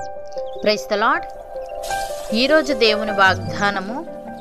price the lord ఈరోజు దేవుని వాగ్దానము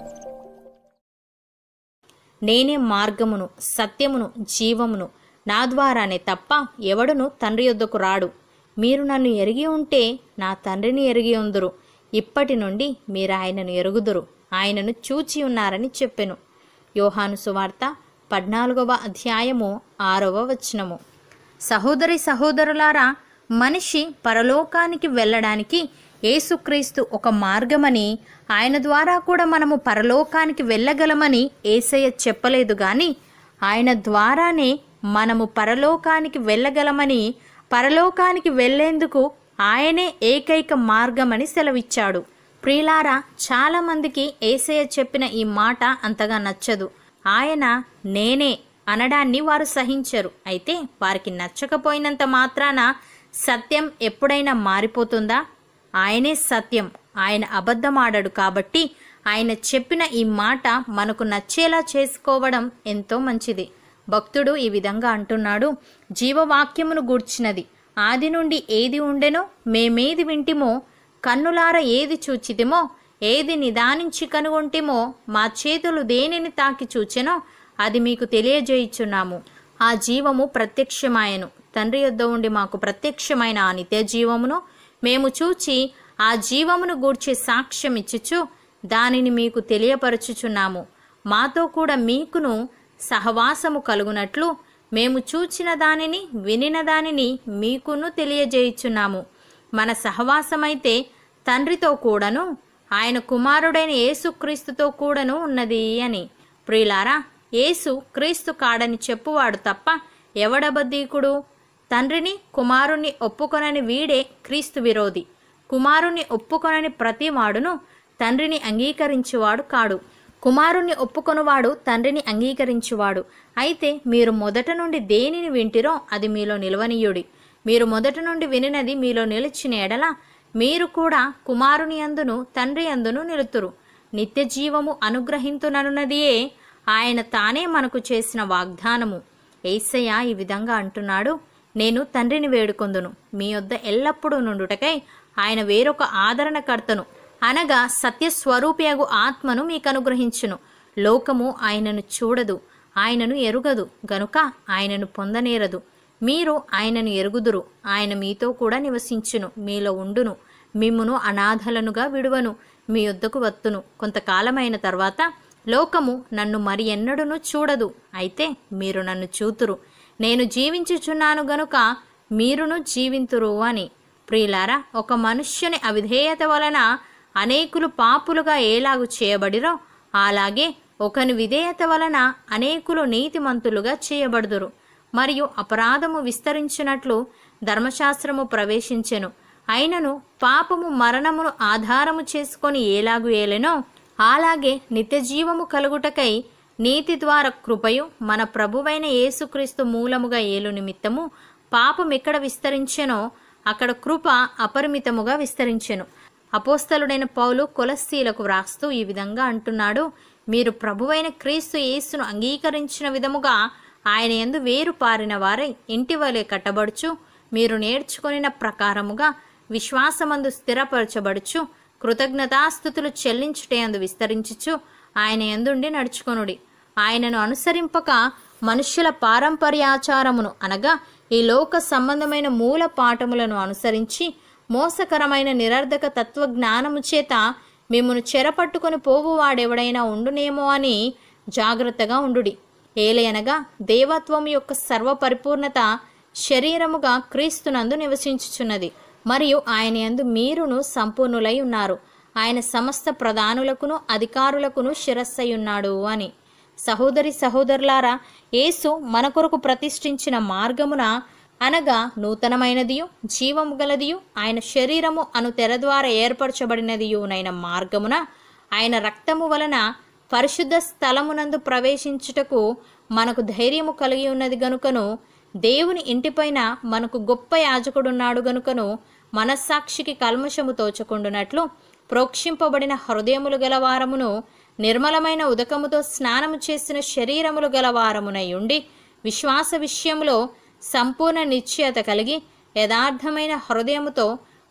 నేనే మార్గమును సత్యమును జీవమును నా ద్వారానే తప్ప ఎవడును తండ్రి యొద్దకు రాడు మీరు నన్ను ఎరిగి ఉంటే నా తండ్రిని ఎరిగి ఉందురు ఇప్పటి నుండి మీరు ఆయనను ఎరుగుదురు ఆయనను చూచి ఉన్నారని చెప్పెను యోహాను సువార్త పద్నాలుగవ అధ్యాయము ఆరవ వచనము సహోదరి సహోదరులారా మనిషి పరలోకానికి వెళ్ళడానికి యేసుక్రీస్తు ఒక మార్గమని ఆయన ద్వారా కూడా మనము పరలోకానికి వెళ్ళగలమని ఏసయ్య చెప్పలేదు గాని ఆయన ద్వారానే మనము పరలోకానికి వెళ్ళగలమని పరలోకానికి వెళ్ళేందుకు ఆయనే ఏకైక మార్గమని సెలవిచ్చాడు ప్రియులారా చాలామందికి ఏసయ్య చెప్పిన ఈ మాట అంతగా నచ్చదు ఆయన నేనే అనడాన్ని వారు సహించరు అయితే వారికి నచ్చకపోయినంత మాత్రాన సత్యం ఎప్పుడైనా మారిపోతుందా ఆయనే సత్యం ఆయన అబద్ధమాడాడు కాబట్టి ఆయన చెప్పిన ఈ మాట మనకు నచ్చేలా చేసుకోవడం ఎంతో మంచిది భక్తుడు ఈ విధంగా అంటున్నాడు జీవవాక్యమును గూర్చినది ఆది నుండి ఏది ఉండెనో మేమేది వింటిమో కన్నులార ఏది చూచితిమో ఏది నిదానించి కనుగొంటిమో మా చేతులు దేనిని తాకి చూచెనో అది మీకు తెలియజేయుచున్నాము ఆ జీవము ప్రత్యక్షమాయను తండ్రి యొద్ద ఉండి మాకు ప్రత్యక్షమైన ఆ నిత్య జీవమును మేము చూచి ఆ జీవమును గూర్చి సాక్ష్యం ఇచ్చుచు దానిని మీకు తెలియపరచుచున్నాము మాతో కూడా మీకును సహవాసము కలుగునట్లు మేము చూచిన దానిని వినిన దానిని మీకును తెలియజేయుచున్నాము మన సహవాసమైతే తండ్రితో కూడాను ఆయన కుమారుడైన యేసుక్రీస్తుతో కూడాను ఉన్నది అని ప్రియులారా యేసు క్రీస్తు కాడని చెప్పువాడు తప్ప ఎవడబద్దీకుడు తండ్రిని కుమారుణ్ణి ఒప్పుకొనని వీడే క్రీస్తు విరోధి కుమారుణ్ణి ఒప్పుకొనని ప్రతివాడును తండ్రిని అంగీకరించువాడు కాడు కుమారుణ్ణి ఒప్పుకొనువాడు తండ్రిని అంగీకరించువాడు అయితే మీరు మొదట నుండి దేనిని వింటిరో అది మీలో నిలవనీయుడి మీరు మొదట నుండి వినినది మీలో నిలిచిన ఎడల మీరు కూడా కుమారుని అందును తండ్రి అందును నిలుతురు నిత్య జీవము అనుగ్రహింతుననున్నదియే ఆయన తానే మనకు చేసిన వాగ్దానము ఏసయ్య ఈ విధంగా అంటున్నాడు నేను తండ్రిని వేడుకొందును మీ వద్ద ఎల్లప్పుడూ నుండుటకై ఆయన వేరొక ఆదరణకర్తను అనగా సత్యస్వరూపియగు ఆత్మను మీకు అనుగ్రహించును లోకము ఆయనను చూడదు ఆయనను ఎరుగదు గనుక ఆయనను పొందనేరదు మీరు ఆయనను ఎరుగుదురు ఆయన మీతో కూడా నివసించును మీలో ఉండును మిమ్మును అనాథలనుగా విడువను మీ యొద్దకు వత్తును కొంతకాలమైన తర్వాత లోకము నన్ను మరి ఎన్నడూను చూడదు అయితే మీరు నన్ను చూతురు నేను జీవించుచున్నాను గనుక మీరును జీవింతురు అని ప్రియులారా ఒక మనుష్యుని అవిధేయత వలన అనేకులు పాపులుగా ఏలాగు చేయబడిరో అలాగే ఒకని విధేయత వలన అనేకులు నీతిమంతులుగా చేయబడుదురు మరియు అపరాధము విస్తరించినట్లు ధర్మశాస్త్రము ప్రవేశించెను అయినను పాపము మరణమును ఆధారము చేసుకొని ఏలాగు ఏలెనో అలాగే నిత్య జీవము కలుగుటకై నీతి ద్వారా కృపయు మన ప్రభువైన యేసుక్రీస్తు మూలముగా ఏలు నిమిత్తము పాపం ఎక్కడ విస్తరించెనో అక్కడ కృప అపరిమితముగా విస్తరించెను అపోస్తలుడైన పౌలు కొలస్తీలకు వ్రాస్తూ ఈ విధంగా అంటున్నాడు మీరు ప్రభువైన క్రీస్తు యేసును అంగీకరించిన విధముగా ఆయన ఎందు వేరు పారిన వారై ఇంటి వలె కట్టబడుచు మీరు నేర్చుకొనిన ప్రకారముగా విశ్వాసమందు స్థిరపరచబడుచు కృతజ్ఞతాస్థుతులు చెల్లించుటే అందు విస్తరించుచు ఆయన ఎందుండి నడుచుకొనుడి ఆయనను అనుసరింపక మనుష్యుల పారంపర్యాచారమును అనగా ఈ లోక సంబంధమైన మూల పాఠములను అనుసరించి మోసకరమైన నిరర్ధక తత్వజ్ఞానము చేత మిమ్మను చెరపట్టుకొని పోవువాడెవడైనా ఉండునేమో అని జాగ్రత్తగా ఉండుడి ఏలయనగా దేవత్వం యొక్క సర్వపరిపూర్ణత శరీరముగా క్రీస్తునందు నివసించుచున్నది మరియు ఆయన యందు మీరును సంపూర్ణులై ఉన్నారు ఆయన సమస్త ప్రధానులకును అధికారులకును శిరస్సై ఉన్నాడు అని సహోదరి సహోదరులారా యేసు మన కొరకు ప్రతిష్ఠించిన మార్గమున అనగా నూతనమైనదియు జీవము గలదియు ఆయన శరీరము అను తెర ద్వారా ఏర్పరచబడినదియునైన మార్గమున ఆయన రక్తము వలన పరిశుద్ధ స్థలమునందు ప్రవేశించుటకు మనకు ధైర్యము కలిగి ఉన్నది గనుకను దేవుని ఇంటిపైన మనకు గొప్ప యాజకుడున్నాడు గనుకను మనస్సాక్షికి కల్మషము తోచకుండునట్లు ప్రోక్షింపబడిన హృదయములు గలవారమును నిర్మలమైన ఉదకముతో స్నానము చేసిన శరీరములు గలవారమునై ఉండి విశ్వాస విషయంలో సంపూర్ణ నిశ్చయత కలిగి యథార్థమైన హృదయముతో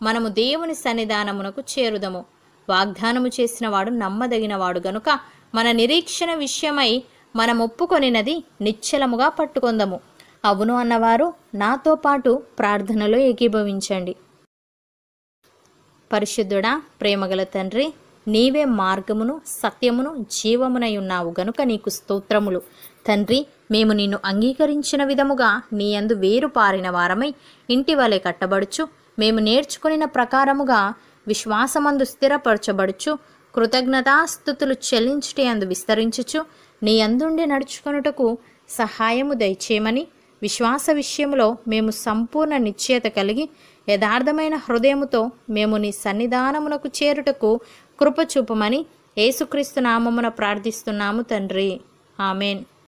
మనము దేవుని సన్నిధానమునకు చేరుదము వాగ్దానము చేసినవాడు నమ్మదగినవాడు గనుక మన నిరీక్షణ విషయమై మనం ఒప్పుకొనినది నిశ్చలముగా పట్టుకొందము అవును అన్నవారు నాతో పాటు ప్రార్థనలో ఏకీభవించండి పరిశుద్ధుడా ప్రేమగల తండ్రి నీవే మార్గమును సత్యమును జీవమునై ఉన్నావు గనుక నీకు స్తోత్రములు తండ్రి మేము నిన్ను అంగీకరించిన విధముగా నీ యందు వేరు పారిన వారమై ఇంటి వలె కట్టబడుచు మేము నేర్చుకునిన ప్రకారముగా విశ్వాసమందు స్థిరపరచబడుచు కృతజ్ఞతాస్థుతులు చెల్లించుటే అందు విస్తరించుచు నీ అందుండి నడుచుకొనుటకు సహాయము దయచేయమని విశ్వాస విషయంలో మేము సంపూర్ణ నిశ్చయత కలిగి యథార్థమైన హృదయముతో మేము నీ సన్నిధానమునకు చేరుటకు కృప చూపమని యేసుక్రీస్తు నామమున ప్రార్థిస్తున్నాము తండ్రి ఆమెన్